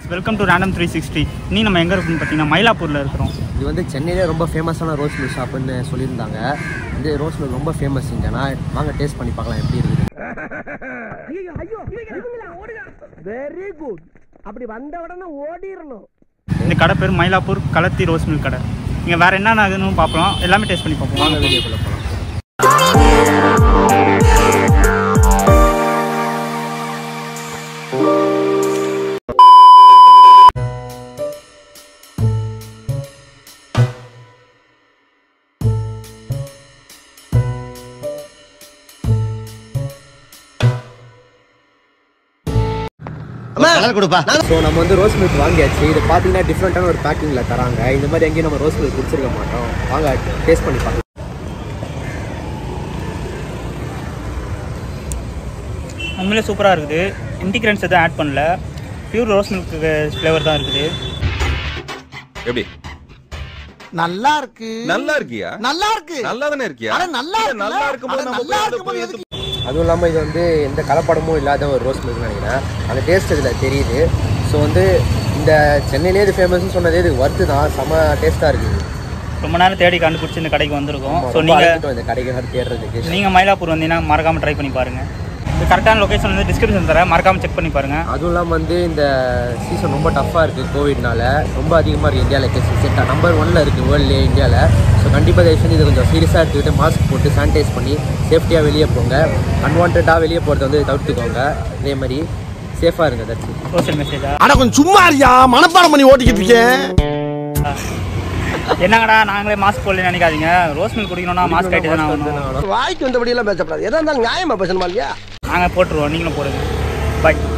Friends welcome to Random three sixty நீ நம்ம எங்கே இருக்கோம்னு பார்த்தீங்கன்னா மயிலாப்பூரில் இருக்கிறோம் இது வந்து சென்னையிலே ரொம்ப ஃபேமஸான ரோஸ் மில்க் ஷாப்புன்னு சொல்லியிருந்தாங்க இந்த ரோஸ் மில்க் ரொம்ப ஃபேமஸ் இங்கேனா வாங்க டேஸ்ட் பண்ணி பார்க்கலாம் எப்படி இருக்குது வெரி குட் அப்படி வந்த உடனே ஓடிரணும் இந்த கடை பேர் மயிலாப்பூர் கலத்தி ரோஸ் மில்க் கடை இங்கே வேறு என்னென்ன ஆகுதுன்னு பார்ப்போம் எல்லாமே டேஸ்ட் பண்ணி பார்ப்போம் வாங்க வீடியோக்குள்ளே போகலாம் ஸோ நம்ம வந்து ரோஸ் மில்க் வாங்கியாச்சு இது பார்த்தீங்கன்னா டிஃப்ரெண்ட்டான ஒரு பேக்கிங்கில் தராங்க இந்த மாதிரி எங்கேயும் நம்ம ரோஸ் மில்க் குடிச்சிருக்க மாட்டோம் வாங்க டேஸ்ட் பண்ணி பார்க்கலாம் உண்மையிலே சூப்பராக இருக்குது இன்டிகிரன்ஸ் எதுவும் ஆட் பண்ணல பியூர் ரோஸ் மில்க் ஃப்ளேவர் தான் இருக்குது எப்படி நல்லா இருக்கு நல்லா இருக்கியா நல்லா இருக்கு நல்லா தானே இருக்கியா அட நல்லா இல்ல, இருக்குல்ல? நல்லா இருக்கும்போது அட நம்ம நல்லா போய் இருக்கும்போது போய் எதுக்கு? அதுவும் இல்லாமல் இது வந்து எந்த கலப்படமும் இல்லாத ஒரு ரோஸ் மில்க் நினைக்கிறேன் அந்த டேஸ்ட் இதில் தெரியுது ஸோ வந்து இந்த சென்னையிலே இது ஃபேமஸ்னு சொன்னதே இது ஒர்த்து தான் செம டேஸ்ட்டாக இருக்குது ரொம்ப நேரம் தேடி கண்டுபிடிச்சி இந்த கடைக்கு வந்திருக்கோம் ஸோ ரொம்ப நீங்கள் அழைச்சிட்டோம் இந்த கடைக்கு வேறு தேடுறதுக்கு நீங்கள் மயிலாப்பூர் வந்தீங்கன்னா மறக்காமல் ட்ரை பண்ணி பாருங்கள் இது கரெக்டான லொக்கேஷன் வந்து டிஸ்கிரிப்ஷன் தரேன் மறக்காமல் செக் பண்ணி பாருங்கள் அதுவும் இல்லாமல் வந்து இந்த சீசன் ரொம்ப டஃப்பாக இருக்குது கோவிட்னால ரொம்ப அதிகமாக இருக்குது இந்தியாவில் கேசஸ் செட் நம்பர் ஒன்ல இருக்குது வேர்ல்ட்லேயே இந்தியாவில் ஸோ கண்டிப்பாக தயவு செஞ்சு இது கொஞ்சம் சீரியஸாக எடுத்துக்கிட்டு மாஸ்க் போட்டு சானிடைஸ் பண்ணி சேஃப்டியாக வெளியே போங்க அன்வான்டாக வெளியே போகிறத வந்து தவிர்த்துக்கோங்க அதே மாதிரி சேஃபாக இருங்க தட்ஸ் சோஷியல் மெசேஜா அட கொஞ்சம் சும்மா இருக்கியா மனப்பாடம் பண்ணி ஓட்டிக்கிட்டு இருக்கேன் என்னங்கடா நாங்களே மாஸ்க் போடலன்னு நினைக்காதீங்க ரோஸ் மில்க் குடிக்கணும்னா மாஸ்க் ஆகிட்டு தானே ஆகணும் வாய்க்கு வந்தபடி எல்லாம் பேசப்படாது எதா இருந்தாலும் நியாயமா பேசணுமா இல்லையா நாங்கள் போட்டுருவோம் நீங்களும் போடுங்க பாய்